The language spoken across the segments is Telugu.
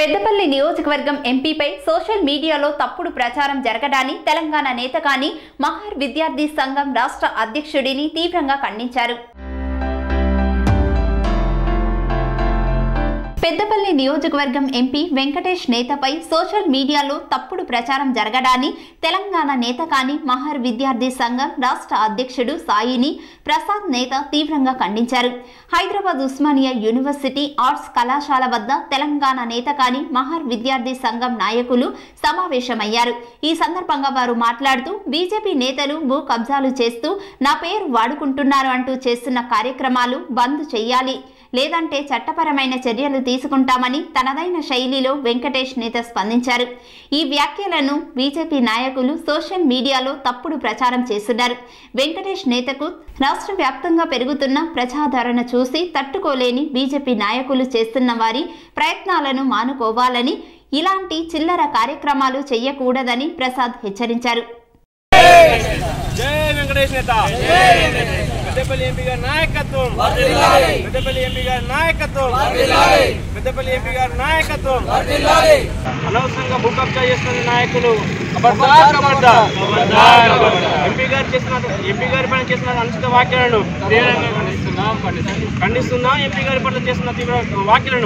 పెద్దపల్లి నియోజకవర్గం ఎంపీపై సోషల్ మీడియాలో తప్పుడు ప్రచారం జరగడాన్ని తెలంగాణ నేత కాని మహార్ విద్యార్థి సంఘం రాష్ట్ర అధ్యక్షుడిని తీవ్రంగా ఖండించారు పెద్దపల్లి నియోజకవర్గం ఎంపీ వెంకటేష్ నేతపై సోషల్ మీడియాలో తప్పుడు ప్రచారం జరగడాన్ని తెలంగాణ నేత కాని మహర్ విద్యార్థి సంఘం రాష్ట్ర అధ్యక్షుడు సాయిని ప్రసాద్ నేత తీవ్రంగా ఖండించారు హైదరాబాద్ ఉస్మానియా యూనివర్సిటీ ఆర్ట్స్ కళాశాల వద్ద తెలంగాణ నేత కాని మహర్ విద్యార్థి సంఘం నాయకులు సమావేశమయ్యారు ఈ సందర్భంగా వారు మాట్లాడుతూ బీజేపీ నేతలు భూ కబ్జాలు చేస్తూ నా పేరు వాడుకుంటున్నారు అంటూ చేస్తున్న కార్యక్రమాలు బంద్ చేయాలి లేదంటే చట్టపరమైన చర్యలు తీసుకుంటామని తనదైన శైలిలో వెంకటేష్ నేత స్పందించారు ఈ వ్యాఖ్యలను బీజేపీ నాయకులు సోషల్ మీడియాలో తప్పుడు ప్రచారం చేస్తున్నారు వెంకటేష్ నేతకు రాష్ట్ర వ్యాప్తంగా పెరుగుతున్న ప్రజాదరణ చూసి తట్టుకోలేని బీజేపీ నాయకులు చేస్తున్న వారి ప్రయత్నాలను మానుకోవాలని ఇలాంటి చిల్లర కార్యక్రమాలు చేయకూడదని ప్రసాద్ హెచ్చరించారు జై వెంకటేష్ నేత పెద్దపల్లి ఎంపీ గారి నాయకత్వం పెద్దపల్లి ఎంపీ గారి నాయకత్వం పెద్దపల్లి ఎంపీ గారి నాయకత్వం అనవసరంగా భూ కబ్జా చేస్తున్న నాయకులు ఖబర్దార్, ఖబర్దార్. ఎంపీ గారు చేసిన ఎంపీ గారి పైన చేసిన అనుచిత వ్యాఖ్యలను తీవ్రంగా ఖండిస్తున్నాం ఎంపీ గారి పట్ల చేసిన తీవ్ర వ్యాఖ్యలను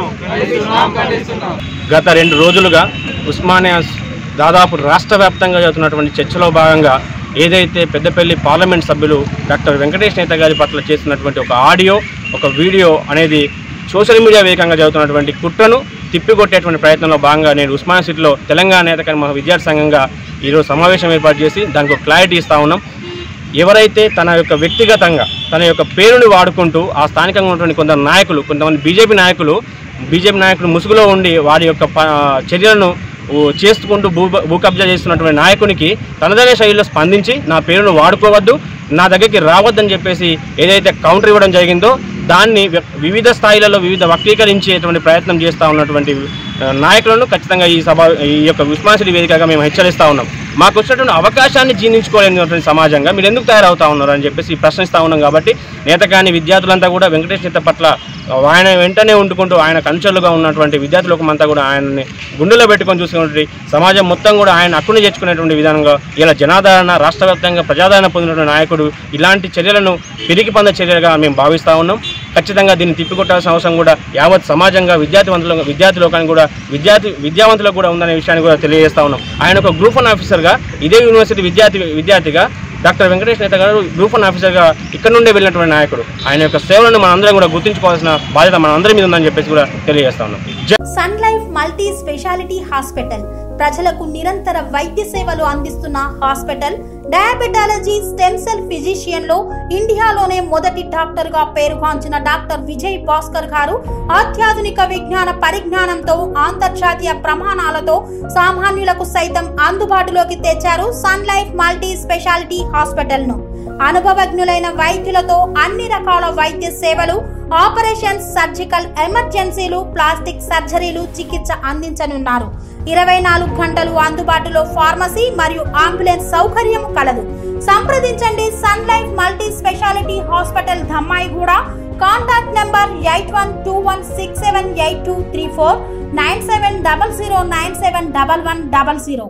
గత రెండు రోజులుగా ఉస్మానియా దాదాపు రాష్ట్ర వ్యాప్తంగా జరుగుతున్నటువంటి చర్చలో భాగంగా ఏదైతే పెద్దపల్లి పార్లమెంట్ సభ్యులు డాక్టర్ వెంకటేష్ నేత గారి పట్ల చేస్తున్నటువంటి ఒక ఆడియో ఒక వీడియో అనేది సోషల్ మీడియా వేగంగా జరుగుతున్నటువంటి కుట్రను తిప్పికొట్టేటువంటి ప్రయత్నంలో భాగంగా నేను ఉస్మానియా సిటీలో తెలంగాణ నేత కానీ మా విద్యార్థి సంఘంగా ఈరోజు సమావేశం ఏర్పాటు చేసి దానికి ఒక క్లారిటీ ఇస్తా ఉన్నాం ఎవరైతే తన యొక్క వ్యక్తిగతంగా తన యొక్క పేరుని వాడుకుంటూ ఆ స్థానికంగా ఉన్నటువంటి కొందరు నాయకులు కొంతమంది బీజేపీ నాయకులు బీజేపీ నాయకులు ముసుగులో ఉండి వారి యొక్క ప- చర్యలను ఓ చేసుకుంటూ భూ భూ కబ్జా చేస్తున్నటువంటి నాయకునికి తనదైన శైలిలో స్పందించి నా పేరును వాడుకోవద్దు నా దగ్గరికి రావద్దని చెప్పేసి ఏదైతే కౌంటర్ ఇవ్వడం జరిగిందో దాన్ని వి- వివిధ స్థాయిలలో వివిధ వక్రీకరించేటువంటి ప్రయత్నం చేస్తూ ఉన్నటువంటి ఆ, నాయకులను ఖచ్చితంగా ఈ సభ ఈ యొక్క ఉస్మానిటీ వేదికగా మేము హెచ్చరిస్తూ ఉన్నాం మాకు వచ్చినటువంటి అవకాశాన్ని జీర్ణించుకోలేనటువంటి సమాజంగా మీరు ఎందుకు తయారవుతా ఉన్నారు అని చెప్పేసి ప్రశ్నిస్తూ ఉన్నాం కాబట్టి నేత కాని విద్యార్థులంతా కూడా వెంకటేష్ నేత పట్ల ఆయన వెంటనే ఉండుకుంటూ ఆయన కంచెలుగా ఉన్నటువంటి విద్యార్థులకు అంతా కూడా ఆయనని గుండెలో పెట్టుకొని చూసుకున్నటువంటి సమాజం మొత్తం కూడా ఆయన హక్కును చేర్చుకునేటువంటి విధానంగా ఇలా జనాదరణ రాష్ట్ర వ్యాప్తంగా ప్రజాదరణ పొందినటువంటి నాయకుడు ఇలాంటి చర్యలను పిరికి పొంద చర్యలుగా మేము భావిస్తూ ఉన్నాం ఖచ్చితంగా దీన్ని తిప్పికొట్టాల్సిన అవసరం కూడా యావత్ సమాజంగా విద్యార్థివంతులు విద్యార్థి లోకానికి కూడా విద్యార్థి విద్యావంతులకు కూడా ఉందనే విషయాన్ని కూడా తెలియజేస్తా ఉన్నాం ఆయన ఒక గ్రూప్ వన్ ఆఫీసర్గా ఇదే యూనివర్సిటీ విద్యార్థి విద్యార్థిగా డాక్టర్ వెంకటేష్ నేత గారు గ్రూప్ వన్ ఆఫీసర్గా ఇక్కడ నుండే వెళ్ళినటువంటి నాయకుడు ఆయన యొక్క సేవలను మనందరం కూడా గుర్తుంచుకోవాల్సిన బాధ్యత మనందరి మీద ఉందని చెప్పేసి కూడా తెలియజేస్తా ఉన్నాం Jai Sun Life multi speciality hospital ప్రజలకు నిరంతర వైద్య సేవలు అందిస్తున్న hospital diabetology stem cell physician లో ఇండియాలోనే మొదటి డాక్టర్ గా పేరుగాంచిన డాక్టర్ విజయ్ భాస్కర్ గారు అత్యాధునిక విజ్ఞాన పరిజ్ఞానంతో అంతర్జాతీయ ప్రమాణాలతో సామాన్యులకు సైతం అందుబాటులోకి తెచ్చారు Sun Life multi speciality hospital ను అనుభవజ్ఞులైన వైద్యులతో అన్ని రకాల వైద్య సేవలు ఆపరేషన్స్ సర్జికల్ ఎమర్జెన్సీలు ప్లాస్టిక్ సర్జరీలు చికిత్స అందించనున్నారు ఇరవై నాలుగు గంటలు అందుబాటులో ఫార్మసీ మరియు అంబులెన్స్ సౌకర్యం కలదు సంప్రదించండి Sun Life multi speciality hospital Dammaiguda contact number eight one two one six seven eight two three four nine seven double zero nine seven double one double zero